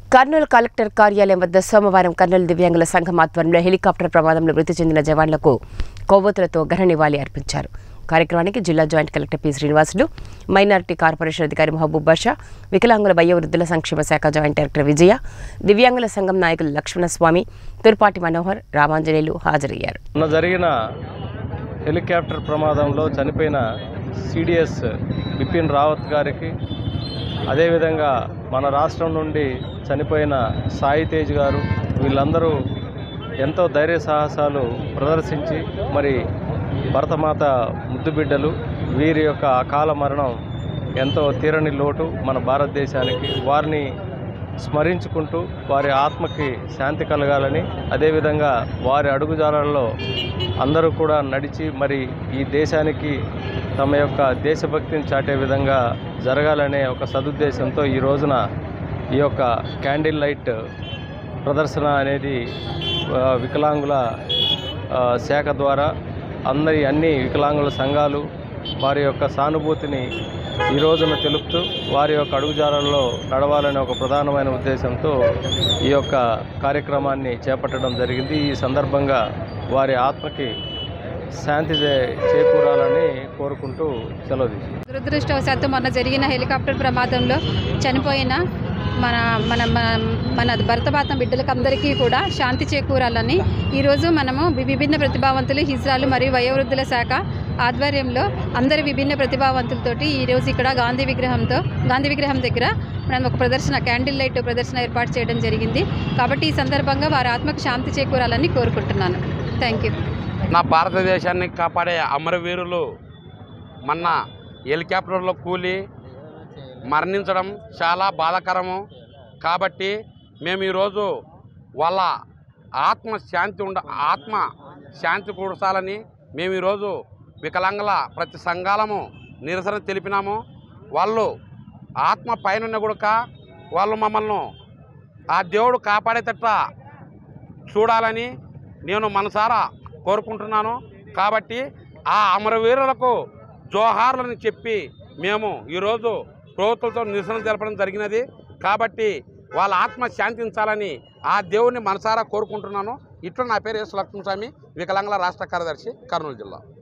Kurnool collector కార్యాలయం వద్ద సోమవారం కర్నూలు దివ్యాంగుల సంఘం ఆధ్వర్యంలో హెలికాప్టర్ ప్రమాదంలో మృతి చెందిన జవాన్లకు కొవ్వొత్తులతో ఘన నివాళి అర్పించారు కార్యక్రమానికి జిల్లా joint collector P Srinivasulu minority corporation అధికారి మహబూబ్ బాషా వికలాంగుల వయోవృద్ధుల సంక్షేమ శాఖ జాయింట్ డైరెక్టర్ విజయ దివ్యాంగుల సంఘం నాయకులు లక్ష్మణస్వామి తుర్పాటి మనోహర్ రామాంజనేయులు హాజరయ్యారు మొన్న జరిగిన హెలికాప్టర్ ప్రమాదంలో చనిపోయిన సిడిఎస్ బిపిన్ రావత్ గారికి అదేవిధంగా మన రాష్ట్రం నుండి చనిపోయిన సాయి తేజ్ గారు వీళ్ళందరూ ఎంతో ధైర్య సాహసాలు ప్రదర్శించి మరి భరతమాత ముద్దు బిడ్డలు వీరి యొక్క అకాల మరణం ఎంతో తీరని లోటు మన భారతదేశానికి వారిని స్మరించుకుంటూ వారి ఆత్మకి శాంతి కలగాలని అదేవిధంగా వారి అడుగుజాడల్లో అందరూ కూడా నడిచి మరి ఈ దేశానికి తమ యొక్క దేశభక్తిని చాటే విధంగా జరగాలనే ఒక సదుద్దేశంతో ఈ రోజున ఈ యొక్క క్యాండిల్ లైట్ ప్రదర్శన అనేది ఆ, వికలాంగుల ఆ, శాఖ ద్వారా అందరి అన్ని వికలాంగుల సంఘాలు వారి యొక్క సానుభూతిని ఈ రోజున తెలుపుతూ వారి యొక్క అడుగుజాడల్లో నడవాలనే ఒక ప్రధానమైన ఉద్దేశంతో ఈ యొక్క కార్యక్రమాన్ని చేపట్టడం జరిగింది ఈ సందర్భంగా వారి ఆత్మకి శాంతి చే- చేకూరాలని కోరుకుంటూ సెలవు తీసుకుంటాం దురదృష్టవశాత్తు మొన్న జరిగిన హెలికాప్టర్ ప్రమాదంలో చనిపోయిన మన మన మన- మన భరతమాత బిడ్డలకు అందరికీ కూడా శాంతి చేకూరాలని ఈరోజు మనము వి- విభిన్న ప్రతిభావంతులు హిజ్రాలు మరియు వయోవృద్ధుల శాఖ ఆధ్వర్యంలో అందరి విభిన్న ప్రతిభావంతులతోటి ఈరోజు ఇక్కడ గాంధీ విగ్రహంతో గాంధీ విగ్రహం దగ్గర మనం ఒక ప్రదర్శన క్యాండిల్ లైట్ ప్రదర్శన ఏర్పాటు చేయడం జరిగింది కాబట్టి ఈ సందర్భంగా వారి ఆత్మకు శాంతి చేకూరాలని కోరుకుంటున్నాను థ్యాంక్ యూ నా భారతదేశాన్ని కాపాడే అమరవీరులు మొన్న హెలికాప్టర్లో కూలి మరణించడం చాలా బాధాకరము కాబట్టి మేము ఈరోజు వాళ్ళ ఆత్మ శాంతి ఉండ ఆత్మ శాంతి కూర్చాలని మేము ఈరోజు వికలాంగుల ప్రతి సంఘాలము నిరసన తెలిపినాము వాళ్ళు ఆత్మ పైన గుడక వాళ్ళు మమ్మల్ని ఆ దేవుడు కాపాడేటట్ట చూడాలని నేను మనసారా కోరుకుంటున్నాను కాబట్టి ఆ అమరవీరులకు జోహార్లని చెప్పి మేము ఈరోజు ప్రభుత్వంతో నిరసన తెలపడం జరిగినది కాబట్టి వాళ్ళ ఆత్మ శాంతించాలని ఆ దేవుని మనసారా కోరుకుంటున్నాను ఇట్లు నా పేరు ఎస్ లక్ష్మణస్వామి వికలాంగుల రాష్ట్ర కార్యదర్శి కర్నూలు జిల్లా